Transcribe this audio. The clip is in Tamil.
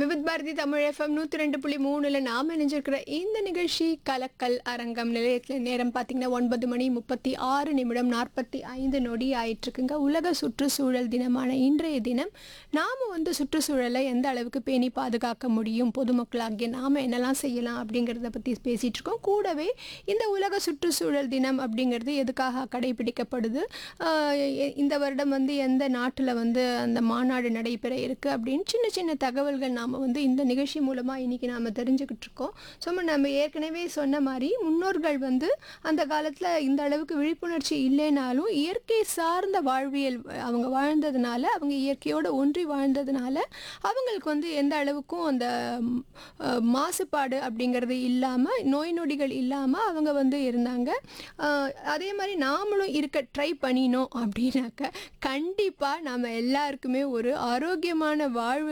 விவித் பாரதி தமிழ் எஃப்எம் நூற்றி ரெண்டு புள்ளி மூணில் நாம் இணைஞ்சிருக்கிற இந்த நிகழ்ச்சி கலக்கல் அரங்கம் நிலையத்தில் நேரம் பார்த்தீங்கன்னா ஒன்பது மணி முப்பத்தி ஆறு நிமிடம் நாற்பத்தி ஐந்து நொடி ஆயிட்டுருக்குங்க உலக சுற்றுச்சூழல் தினமான இன்றைய தினம் நாம் வந்து சுற்றுச்சூழலை எந்த அளவுக்கு பேணி பாதுகாக்க முடியும் பொதுமக்களாகிய நாம் என்னெல்லாம் செய்யலாம் அப்படிங்கிறத பற்றி பேசிகிட்டு இருக்கோம் கூடவே இந்த உலக சுற்றுச்சூழல் தினம் அப்படிங்கிறது எதுக்காக கடைபிடிக்கப்படுது ஆஹ் எ- இந்த வருடம் வந்து எந்த நாட்டில் வந்து அந்த மாநாடு நடைபெற இருக்குது அப்படின்னு சின்ன சின்ன தகவல்கள் நாம் வந்து இந்த நிகழ்ச்சி மூலமாக இன்றைக்கி நாம் தெரிஞ்சுக்கிட்டு இருக்கோம் ஸோ நம்ம ஏற்கனவே சொன்ன மாதிரி முன்னோர்கள் வந்து அந்த காலத்தில் இந்த அளவுக்கு விழிப்புணர்ச்சி இல்லைனாலும் இயற்கை சார்ந்த வாழ்வியல் அவங்க வாழ்ந்ததுனால அவங்க இயற்கையோடு ஒன்றி வாழ்ந்ததுனால அவங்களுக்கு வந்து எந்த அளவுக்கும் அந்த ம், அஹ், மாசுபாடு அப்படிங்கிறது இல்லாமல் நோய் நொடிகள் இல்லாமல் அவங்க வந்து இருந்தாங்க அஹ், அதே மாதிரி நாமளும் இருக்க ட்ரை பண்ணினோம் அப்படின்னாக்க கண்டிப்பாக நம்ம எல்லாருக்குமே ஒரு ஆரோக்கியமான வாழ்வு